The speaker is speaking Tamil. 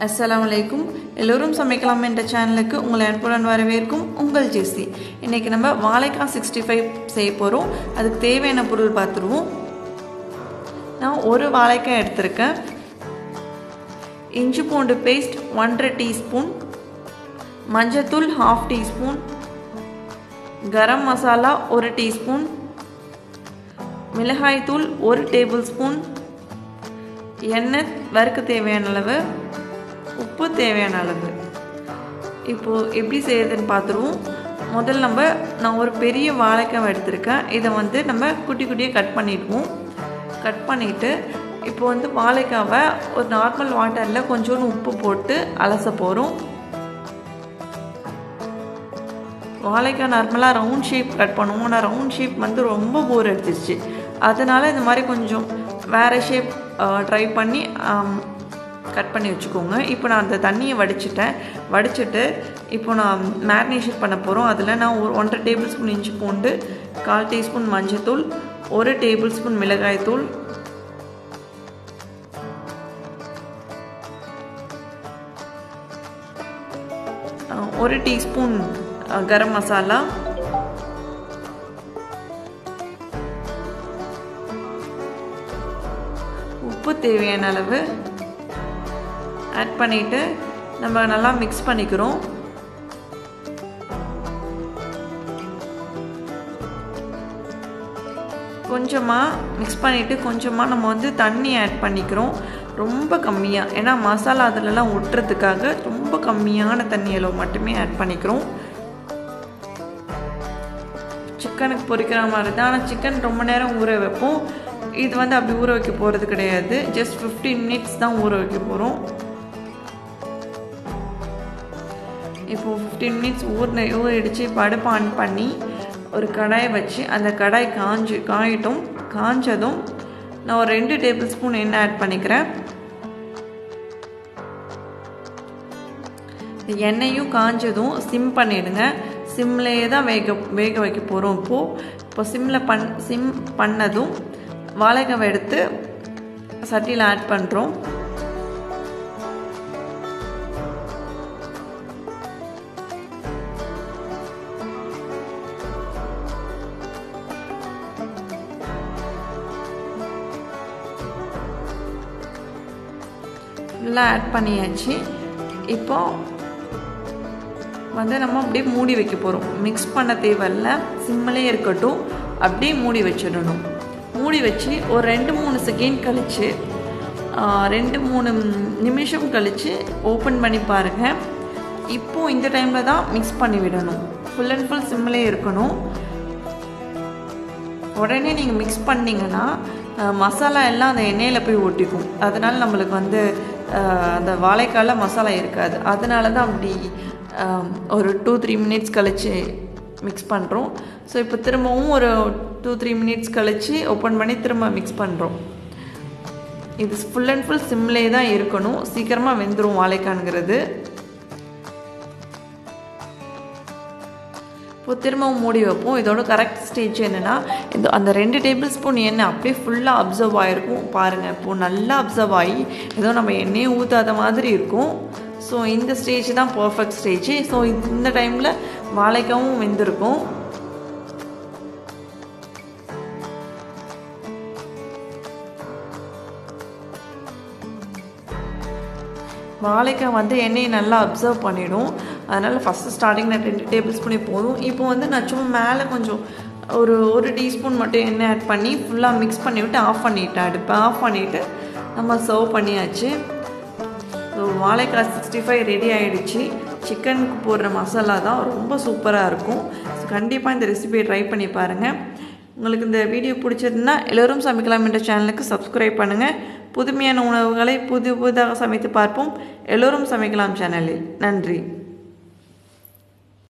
அஸ்ஸலாமு அலைக்கும் எல்லோரும் சமைக்கலாம் என்ற சேனலுக்கு உங்களை அன்புடன் வரவேற்கும் உங்கள் ஜெஸ்ஸி இன்றைக்கி நம்ம வாழைக்காய் சிக்ஸ்டி ஃபைவ் செய்ய போகிறோம் அதுக்கு தேவையான பொருள் பார்த்துருவோம் நான் ஒரு வாழைக்காய் எடுத்திருக்கேன் இஞ்சி பூண்டு பேஸ்ட் ஒன்றரை டீஸ்பூன் மஞ்சத்தூள் ஹாஃப் டீஸ்பூன் கரம் மசாலா ஒரு டீஸ்பூன் மிளகாய்த்தூள் ஒரு டேபிள் ஸ்பூன் எண்ணெய் வறுக்க தேவையான அளவு உப்பு தேவையான அளவு இப்போது எப்படி செய்யறதுன்னு பார்த்துருவோம் முதல்ல நம்ம நான் ஒரு பெரிய வாழைக்காய் எடுத்திருக்கேன் இதை வந்து நம்ம குட்டி குட்டியாக கட் பண்ணிடுவோம் கட் பண்ணிவிட்டு இப்போ வந்து வாழைக்காவை ஒரு நார்மல் வாட்டரில் கொஞ்சோண்டு உப்பு போட்டு அலச போகிறோம் வாழைக்காய் நார்மலாக ரவுண்ட் ஷேப் கட் பண்ணுவோம் ஆனால் ரவுண்ட் ஷேப் வந்து ரொம்ப போர் அடிச்சிருச்சு அதனால் இந்த மாதிரி கொஞ்சம் வேறு ஷேப் ட்ரை பண்ணி கட் பண்ணி வச்சுக்கோங்க இப்போ நான் அந்த தண்ணியை வடிச்சிட்டேன் வடிச்சிட்டு இப்போ நான் மேரினேஷன் பண்ண போகிறோம் அதில் நான் ஒரு ஒன்றரை டேபிள் ஸ்பூன் இஞ்சி பூண்டு கால் டீஸ்பூன் மஞ்சத்தூள் ஒரு டேபிள் ஸ்பூன் மிளகாய்த்தூள் ஒரு டீஸ்பூன் கரம் மசாலா உப்பு தேவையான அளவு ஆட் பண்ணிவிட்டு நம்ம நல்லா மிக்ஸ் பண்ணிக்கிறோம் கொஞ்சமாக மிக்ஸ் பண்ணிவிட்டு கொஞ்சமாக நம்ம வந்து தண்ணி ஆட் பண்ணிக்கிறோம் ரொம்ப கம்மியாக ஏன்னா மசாலா அதிலலாம் ஒட்டுறதுக்காக ரொம்ப கம்மியான தண்ணி அளவு மட்டுமே ஆட் பண்ணிக்கிறோம் சிக்கனுக்கு பொரிக்கிற மாதிரி தான் ஆனால் சிக்கன் ரொம்ப நேரம் ஊற வைப்போம் இது வந்து அப்படி ஊற வைக்க போகிறது கிடையாது ஜஸ்ட் ஃபிஃப்டீன் மினிட்ஸ் தான் ஊற வைக்க போகிறோம் இப்போது ஃபிஃப்டீன் மினிட்ஸ் ஊறின ஊறிடுச்சு படுப்பு ஆன் பண்ணி ஒரு கடாயை வச்சு அந்த கடாய் காஞ்சு காயிட்டும் காஞ்சதும் நான் ஒரு ரெண்டு டேபிள் ஸ்பூன் எண்ணெய் ஆட் பண்ணிக்கிறேன் எண்ணெயும் காஞ்சதும் சிம் பண்ணிவிடுங்க சிம்லேயே தான் வேக வேக வைக்க போகிறோம் இப்போது இப்போ சிம்மில் பண் சிம் பண்ணதும் வாழைக்காவை எடுத்து சட்டியில் ஆட் பண்ணுறோம் ஃபுல்லாக ஆட் பண்ணியாச்சு இப்போ வந்து நம்ம அப்படியே மூடி வைக்க போகிறோம் மிக்ஸ் பண்ண தேவையில்ல சிம்மிலே இருக்கட்டும் அப்படியே மூடி வச்சிடணும் மூடி வச்சு ஒரு ரெண்டு மூணு செகண்ட் கழித்து ரெண்டு மூணு நிமிஷம் கழித்து ஓப்பன் பண்ணி பாருங்கள் இப்போது இந்த டைமில் தான் மிக்ஸ் பண்ணி விடணும் ஃபுல் அண்ட் ஃபுல் சிம்மிலே இருக்கணும் உடனே நீங்கள் மிக்ஸ் பண்ணிங்கன்னா மசாலா எல்லாம் அந்த எண்ணெயில் போய் ஒட்டிக்கும் அதனால் நம்மளுக்கு வந்து அந்த வாழைக்காயில் மசாலா இருக்காது அதனால தான் அப்படி ஒரு டூ த்ரீ மினிட்ஸ் கழித்து மிக்ஸ் பண்ணுறோம் ஸோ இப்போ திரும்பவும் ஒரு டூ த்ரீ மினிட்ஸ் கழித்து ஓப்பன் பண்ணி திரும்ப மிக்ஸ் பண்ணுறோம் இது ஃபுல் அண்ட் ஃபுல் சிம்லே தான் இருக்கணும் சீக்கிரமாக வெந்துடும் வாழைக்கான்ங்கிறது இப்போ திரும்பவும் மூடி வைப்போம் இதோட கரெக்ட் ஸ்டேஜ் என்னென்னா இந்த அந்த ரெண்டு டேபிள் ஸ்பூன் எண்ணெய் அப்படியே ஃபுல்லாக அப்சர்வ் ஆகிருக்கும் பாருங்கள் இப்போது நல்லா அப்சர்வ் ஆகி ஏதோ நம்ம எண்ணெயை ஊற்றாத மாதிரி இருக்கும் ஸோ இந்த ஸ்டேஜ் தான் பர்ஃபெக்ட் ஸ்டேஜ் ஸோ இந்த டைமில் வாழைக்காவும் வெந்திருக்கும் வாழைக்காய் வந்து எண்ணெயை நல்லா அப்சர்வ் பண்ணிடும் அதனால் ஃபஸ்ட்டு ஸ்டார்டிங்கில் ரெண்டு டேபிள் ஸ்பூனே போதும் இப்போ வந்து நான் சும்மா மேலே கொஞ்சம் ஒரு ஒரு டீஸ்பூன் மட்டும் எண்ணெய் ஆட் பண்ணி ஃபுல்லாக மிக்ஸ் பண்ணி விட்டு ஆஃப் பண்ணிவிட்டேன் அடுப்பை ஆஃப் பண்ணிவிட்டு நம்ம சர்வ் பண்ணியாச்சு ஸோ வாழைக்காய் சிக்ஸ்டி ஃபைவ் ரெடி ஆகிடுச்சு சிக்கனுக்கு போடுற மசாலா தான் ரொம்ப சூப்பராக இருக்கும் ஸோ கண்டிப்பாக இந்த ரெசிபியை ட்ரை பண்ணி பாருங்கள் உங்களுக்கு இந்த வீடியோ பிடிச்சிருந்தா எல்லோரும் சமைக்கலாம் என்ற சேனலுக்கு சப்ஸ்கிரைப் பண்ணுங்கள் புதுமையான உணவுகளை புது புதிதாக சமைத்து பார்ப்போம் எல்லோரும் சமைக்கலாம் சேனலில் நன்றி